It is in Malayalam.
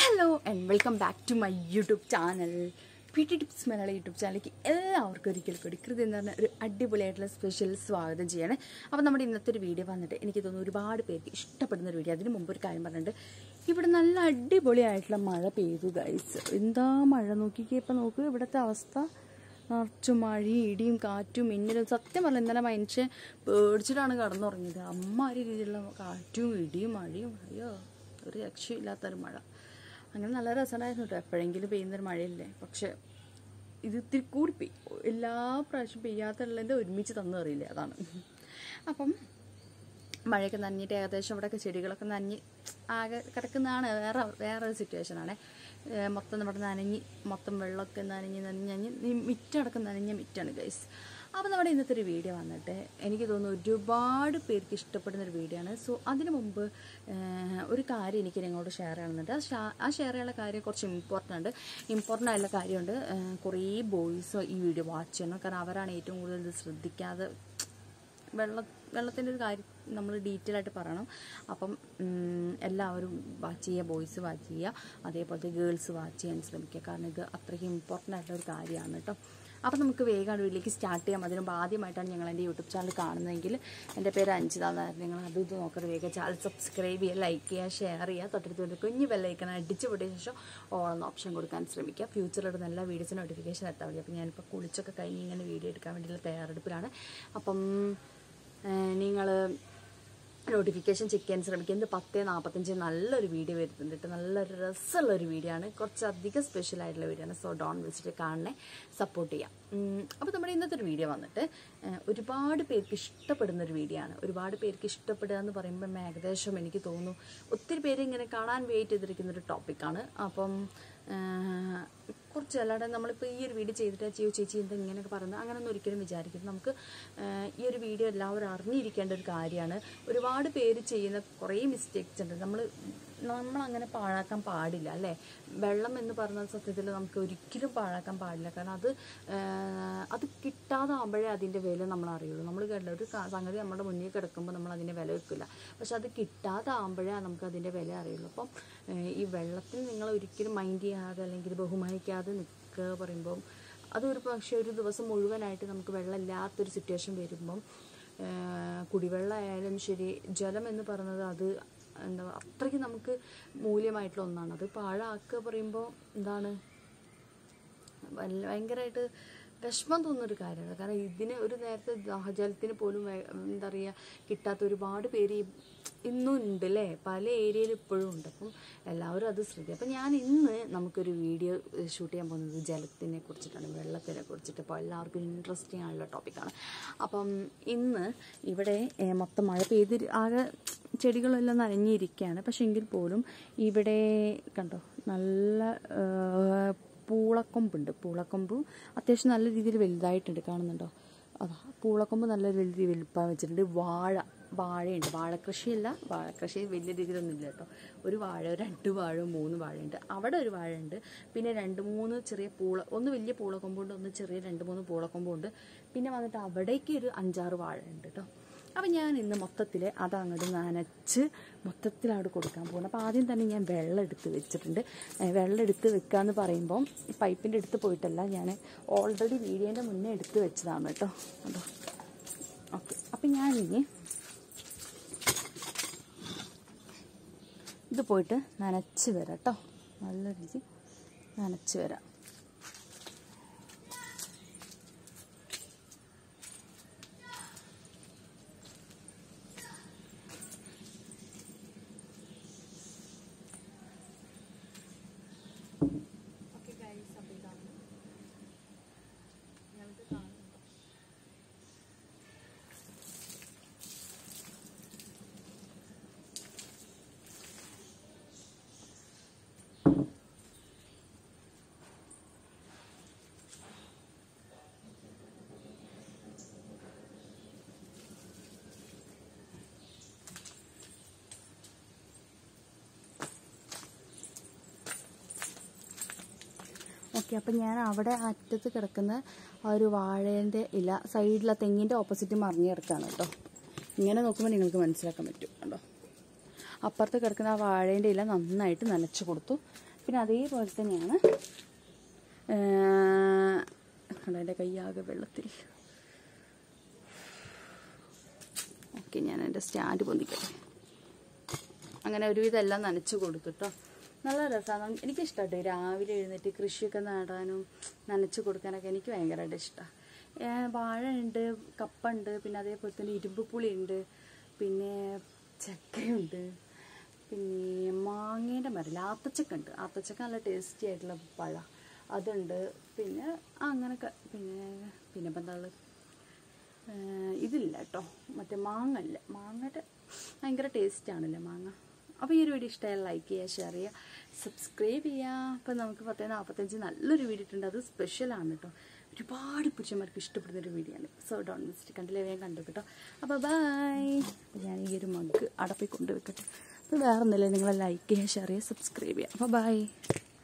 hello and welcome back to my YouTube channel P T tips Malayala YouTube ചാനലിലേക്ക് എല്ലാവർക്കും ഒരിക്കൽ കൂടി കൃതി എന്ന് പറഞ്ഞ ഒരു അടിപൊളിയായിട്ടുള്ള സ്പെഷ്യൽ സ്വാഗതം ചെയ്യണേ അപ്പോൾ നമ്മുടെ ഇന്നത്തെ ഒരു വീഡിയോ വന്നിട്ട് എനിക്ക് തോന്നുന്നു ഒരുപാട് പേർക്ക് ഇഷ്ടപ്പെടുന്ന ഒരു വീഡിയോ അതിന് മുമ്പ് ഒരു കാര്യം പറഞ്ഞിട്ടുണ്ട് ഇവിടെ നല്ല അടിപൊളിയായിട്ടുള്ള മഴ പെയ്തു ഗൈസ് എന്താ മഴ നോക്കിക്കേ ഇപ്പം നോക്ക് ഇവിടുത്തെ അവസ്ഥ നിറച്ചു മഴയും ഇടിയും കാറ്റും മിന്നലും സത്യം പറഞ്ഞാൽ ഇന്നലെ മനുഷ്യൻ പേടിച്ചിട്ടാണ് കടന്നുറങ്ങിയത് അമ്മാരി രീതിയിലുള്ള കാറ്റും ഇടിയും മഴയും അയ്യോ ഒരു രക്ഷയില്ലാത്തൊരു മഴ അങ്ങനെ നല്ല രസമുണ്ടായിരുന്നു കേട്ടോ എപ്പോഴെങ്കിലും പെയ്യുന്നൊരു മഴയില്ലേ പക്ഷെ ഇത് ഇത്തിരി കൂടി പെയ്യും എല്ലാ പ്രാവശ്യം പെയ്യാത്തുള്ളതിൻ്റെ ഒരുമിച്ച് തന്നു അറിയില്ലേ അതാണ് അപ്പം മഴയൊക്കെ നനഞ്ഞിട്ട് ഏകദേശം ഇവിടെയൊക്കെ ചെടികളൊക്കെ നനഞ്ഞ് ആകെ കിടക്കുന്നതാണ് വേറെ വേറെ ഒരു സിറ്റുവേഷനാണ് മൊത്തം നമ്മുടെ നനഞ്ഞ് മൊത്തം വെള്ളമൊക്കെ നനഞ്ഞ് നനഞ്ഞ് നനഞ്ഞ് ഈ മിറ്റടക്കം നനഞ്ഞ മിറ്റാണ് ഗൈസ് അപ്പോൾ നമ്മുടെ ഇന്നത്തെ ഒരു വീഡിയോ വന്നിട്ട് എനിക്ക് തോന്നുന്നു ഒരുപാട് പേർക്ക് ഇഷ്ടപ്പെടുന്ന ഒരു വീഡിയോ ആണ് സോ അതിനു മുമ്പ് ഏഹ്, ഒരു കാര്യം എനിക്ക് നിങ്ങളോട് ഷെയർ ചെയ്യണമെന്നുണ്ട് ആ ഷാ- ആ ഷെയർ ചെയ്യാനുള്ള കാര്യം കുറച്ച് ഇമ്പോർട്ടൻ്റ് ഉണ്ട് ഇമ്പോർട്ടൻ്റ് ആയിട്ടുള്ള കാര്യമുണ്ട് ഏഹ്, കുറേ ബോയ്സ് ഈ വീഡിയോ വാച്ച് ചെയ്യണം കാരണം അവരാണ് ഏറ്റവും കൂടുതൽ ഇത് ശ്രദ്ധിക്കാതെ വെള്ള വെള്ളത്തിൻ്റെ ഒരു കാര്യം നമ്മൾ ഡീറ്റെയിൽ ആയിട്ട് പറയണം അപ്പം ഉം, എല്ലാവരും വാച്ച് ചെയ്യുക ബോയ്സ് വാച്ച് ചെയ്യുക അതേപോലത്തെ ഗേൾസ് വാച്ച് ചെയ്യാൻ ശ്രമിക്കുക കാരണം ഇത് അത്രയ്ക്ക് ഇമ്പോർട്ടൻ്റ് ആയിട്ടുള്ള ഒരു കാര്യമാണ് കേട്ടോ അപ്പം നമുക്ക് വേഗം വീട്ടിലേക്ക് സ്റ്റാർട്ട് ചെയ്യാം അതിന് മുമ്പ് ആദ്യമായിട്ടാണ് ഞങ്ങൾ എൻ്റെ യൂട്യൂബ് ചാനൽ കാണുന്നതെങ്കിൽ എൻ്റെ പേര് അഞ്ചിത എന്നായിരുന്നു നിങ്ങൾ അത് ഇത് നോക്കരുത് വേഗം ചാനൽ സബ്സ്ക്രൈബ് ചെയ്യുക ലൈക്ക് ചെയ്യുക ഷെയർ ചെയ്യുക തൊട്ടടുത്ത് ഒരു കുഞ്ഞ് ബെല്ലൈക്കൺ അടിച്ച് പൊട്ടിയ ശേഷം ഓളെന്ന ഓപ്ഷൻ കൊടുക്കാൻ ശ്രമിക്കുക ഫ്യൂച്ചറിലുള്ള നല്ല വീഡിയോസ് നോട്ടിഫിക്കേഷൻ എത്താൻ വേണ്ടി അപ്പോൾ ഞാനിപ്പോൾ കുളിച്ചൊക്കെ കഴിഞ്ഞ് ഇങ്ങനെ വീഡിയോ എടുക്കാൻ വേണ്ടിയുള്ള തയ്യാറെടുപ്പിലാണ് അപ്പം നിങ്ങൾ നോട്ടിഫിക്കേഷൻ ചെക്ക് ചെയ്യാൻ ശ്രമിക്കുക ഇത് പത്ത് നാൽപ്പത്തഞ്ച് നല്ലൊരു വീഡിയോ വരുന്നുണ്ട് കേട്ടോ നല്ലൊരു രസമുള്ള ഒരു വീഡിയോ ആണ് കുറച്ചധികം സ്പെഷ്യൽ ആയിട്ടുള്ള വീഡിയോ ആണ് സോ ഡോൺ വിളിച്ചിട്ട് കാണണേ സപ്പോർട്ട് ചെയ്യാം അപ്പോൾ നമ്മുടെ ഇന്നത്തെ ഒരു വീഡിയോ വന്നിട്ട് ഏഹ്, ഒരുപാട് പേർക്ക് ഇഷ്ടപ്പെടുന്ന ഒരു വീഡിയോ ആണ് ഒരുപാട് പേർക്ക് ഇഷ്ടപ്പെടുക എന്ന് പറയുമ്പോൾ ഏകദേശം എനിക്ക് തോന്നുന്നു ഒത്തിരി പേര് ഇങ്ങനെ കാണാൻ വെയിറ്റ് ചെയ്തിരിക്കുന്ന ഒരു ടോപ്പിക്കാണ് അപ്പം ഏഹ്, കുറച്ച് അല്ലാതെ നമ്മളിപ്പോൾ ഈ ഒരു വീഡിയോ ചെയ്തിട്ട് ചെയ്യൂ ചേച്ചി എന്താ ഇങ്ങനെയൊക്കെ പറയുന്നത് അങ്ങനെയൊന്നും ഒരിക്കലും വിചാരിക്കരുത് നമുക്ക് ഏഹ്, ഈ ഒരു വീഡിയോ എല്ലാവരും അറിഞ്ഞിരിക്കേണ്ട ഒരു കാര്യമാണ് ഒരുപാട് പേര് ചെയ്യുന്ന കുറേ മിസ്റ്റേക്സ് ഉണ്ട് നമ്മൾ നമ്മളങ്ങനെ പാഴാക്കാൻ പാടില്ല അല്ലേ വെള്ളം എന്ന് പറഞ്ഞ സത്യത്തിൽ നമുക്ക് ഒരിക്കലും പാഴാക്കാൻ പാടില്ല കാരണം അത് ഏഹ്, അത് കിട്ടാതാകുമ്പോഴേ അതിൻ്റെ വില നമ്മൾ അറിയുള്ളൂ നമ്മൾ കണ്ട ഒരു കാ- സംഗതി നമ്മുടെ മുന്നിൽ കിടക്കുമ്പോൾ നമ്മൾ അതിൻ്റെ വില വെക്കില്ല പക്ഷെ അത് കിട്ടാതാകുമ്പോഴേ നമുക്ക് അതിൻ്റെ വില അറിയുള്ളൂ അപ്പം ഏഹ്, ഈ വെള്ളത്തിൽ നിങ്ങൾ ഒരിക്കലും മൈൻഡ് ചെയ്യാതെ അല്ലെങ്കിൽ ബഹുമാനിക്കാതെ നിൽക്കുക പറയുമ്പം അതൊരു പക്ഷേ ഒരു ദിവസം മുഴുവനായിട്ട് നമുക്ക് വെള്ളമില്ലാത്തൊരു സിറ്റുവേഷൻ വരുമ്പം ഏഹ്, കുടിവെള്ളമായാലും ശരി ജലം എന്ന് പറയുന്നത് അത് എന്താ അത്രയ്ക്ക് നമുക്ക് മൂല്യമായിട്ടുള്ള ഒന്നാണ് അത് പാഴാക്കുക പറയുമ്പോൾ എന്താണ് വല്ല ഭയങ്കരമായിട്ട് വിഷമം തോന്നുന്നൊരു കാര്യമാണ് കാരണം ഇതിന് ഒരു നേരത്തെ ദാഹജലത്തിന് പോലും വേ- എന്താ പറയുക കിട്ടാത്ത ഒരുപാട് പേര് ഈ- ഇന്നും ഉണ്ട് അല്ലേ പല ഏരിയയിൽ ഇപ്പോഴും ഉണ്ട് അപ്പം എല്ലാവരും അത് ശ്രദ്ധിക്കും അപ്പം ഞാൻ ഇന്ന് നമുക്കൊരു വീഡിയോ ഷൂട്ട് ചെയ്യാൻ പോകുന്നത് ജലത്തിനെ കുറിച്ചിട്ടാണ് വെള്ളത്തിനെ കുറിച്ചിട്ട് അപ്പോൾ എല്ലാവർക്കും ഇൻട്രസ്റ്റിംഗ് ആയിട്ടുള്ള ടോപ്പിക്കാണ് അപ്പം ഇന്ന് ഇവിടെ ഏ, മൊത്തം മഴ പെയ്ത് ആകെ ചെടികളെല്ലാം നനഞ്ഞിരിക്കുകയാണ് പക്ഷെ എങ്കിൽ പോലും ഇവിടെ കണ്ടോ നല്ല ഏ, പൂളക്കൊമ്പുണ്ട് പൂളക്കൊമ്പ് അത്യാവശ്യം നല്ല രീതിയിൽ വലുതായിട്ടുണ്ട് കാണുന്നുണ്ടോ അതാ പൂളക്കൊമ്പ് നല്ല രീതിയിൽ വലുപ്പം വെച്ചിട്ടുണ്ട് വാഴ വാഴയുണ്ട് വാഴക്കൃഷിയല്ല വാഴക്കൃഷി വലിയ രീതിയിലൊന്നും ഇല്ല കേട്ടോ ഒരു വാഴ രണ്ട് വാഴ മൂന്ന് വാഴയുണ്ട് അവിടെ ഒരു വാഴയുണ്ട് പിന്നെ രണ്ട് മൂന്ന് ചെറിയ പൂള ഒന്ന് വലിയ പൂളക്കൊമ്പുണ്ട് ഒന്ന് ചെറിയ രണ്ട് മൂന്ന് പൂളക്കൊമ്പുണ്ട് പിന്നെ വന്നിട്ട് അവിടേക്ക് ഒരു അഞ്ചാറ് വാഴ ഉണ്ട് കേട്ടോ അപ്പം ഞാൻ ഇന്ന് മൊത്തത്തിൽ അത് അങ്ങോട്ട് നനച്ച് മൊത്തത്തിൽ അവിടെ കൊടുക്കാൻ പോകുന്നു അപ്പോൾ ആദ്യം തന്നെ ഞാൻ വെള്ളം എടുത്ത് വെച്ചിട്ടുണ്ട് ഏ, വെള്ളം എടുത്ത് വെക്കുക എന്ന് പറയുമ്പം പൈപ്പിൻ്റെ അടുത്ത് പോയിട്ടല്ല ഞാൻ ഓൾറെഡി വീഡിയോൻ്റെ മുന്നേ എടുത്ത് വെച്ചതാണ് കേട്ടോ അതോ ഓക്കെ അപ്പം ഞാൻ ഇനി ഇത് പോയിട്ട് നനച്ച് വരാം കേട്ടോ നല്ല രീതി നനച്ച് വരാം ഓക്കെ ഗൈസ് അപ്പോൾ ഇതാണ് ഞങ്ങൾക്ക് കാണുന്നുണ്ടോ ഓക്കെ അപ്പം ഞാൻ അവിടെ അറ്റത്ത് കിടക്കുന്ന ആ ഒരു വാഴേൻ്റെ ഇല സൈഡിലെ തെങ്ങിൻ്റെ ഓപ്പോസിറ്റ് മറിഞ്ഞ് കിടക്കുകയാണ് കേട്ടോ ഇങ്ങനെ നോക്കുമ്പോൾ നിങ്ങൾക്ക് മനസ്സിലാക്കാൻ പറ്റും കേട്ടോ അപ്പുറത്ത് കിടക്കുന്ന ആ വാഴേൻ്റെ ഇല നന്നായിട്ട് നനച്ച് കൊടുത്തു പിന്നെ അതേപോലെ തന്നെയാണ് കണ്ടോ എൻ്റെ കൈയാകെ വെള്ളത്തിൽ ഓക്കെ ഞാൻ എൻ്റെ സ്റ്റാൻഡ് പൊന്തിക്കട്ടെ അങ്ങനെ ഒരുവിധം എല്ലാം നനച്ച് കൊടുത്തിട്ടോ നല്ല രസമാണ് എനിക്കിഷ്ടമാട്ടോ രാവിലെ എഴുന്നേറ്റ് കൃഷിയൊക്കെ നടാനും നനച്ച് കൊടുക്കാനൊക്കെ എനിക്ക് ഭയങ്കരമായിട്ട് ഇഷ്ടമാണ് വാഴ ഉണ്ട് കപ്പുണ്ട് പിന്നെ അതേപോലെ തന്നെ ഇരുമ്പ് പുളിയുണ്ട് പിന്നെ ചക്കയുണ്ട് പിന്നെ മാങ്ങേൻ്റെ മരം ആത്തച്ചക്ക ഉണ്ട് ആത്തച്ചക്ക നല്ല ടേസ്റ്റി ആയിട്ടുള്ള പഴ അതുണ്ട് പിന്നെ അങ്ങനെയൊക്കെ പിന്നെ പിന്നെ ഇപ്പം എന്താ ഉള്ളത് ഏഹ് ഇതില്ല കേട്ടോ മറ്റേ മാങ്ങ ഇല്ല മാങ്ങയുടെ ഭയങ്കര ടേസ്റ്റ് ആണല്ലോ മാങ്ങ അപ്പോൾ ഈ ഒരു വീഡിയോ ഇഷ്ടമായാൽ ലൈക്ക് ചെയ്യുക ഷെയർ ചെയ്യുക സബ്സ്ക്രൈബ് ചെയ്യുക അപ്പോൾ നമുക്ക് പത്ത് നാൽപ്പത്തഞ്ച് നല്ലൊരു വീഡിയോ ഇട്ടുണ്ട് അത് സ്പെഷ്യലാണ് കേട്ടോ ഒരുപാട് പുരുഷന്മാർക്ക് ഇഷ്ടപ്പെടുന്ന ഒരു വീഡിയോ ആണ് സോ ഡോൺ മിസ്റ്റ് കണ്ടില്ലേ വേഗം കണ്ടു കേട്ടോ അപ്പോൾ ബൈ അപ്പോൾ ഞാൻ ഈ ഒരു മഗ് അടപ്പിൽ കൊണ്ടുവെക്കട്ടെ അപ്പോൾ വേറെ ഒന്നുമില്ല നിങ്ങൾ ലൈക്ക് ചെയ്യുക ഷെയർ ചെയ്യുക സബ്സ്ക്രൈബ് ചെയ്യുക അപ്പോൾ ബൈ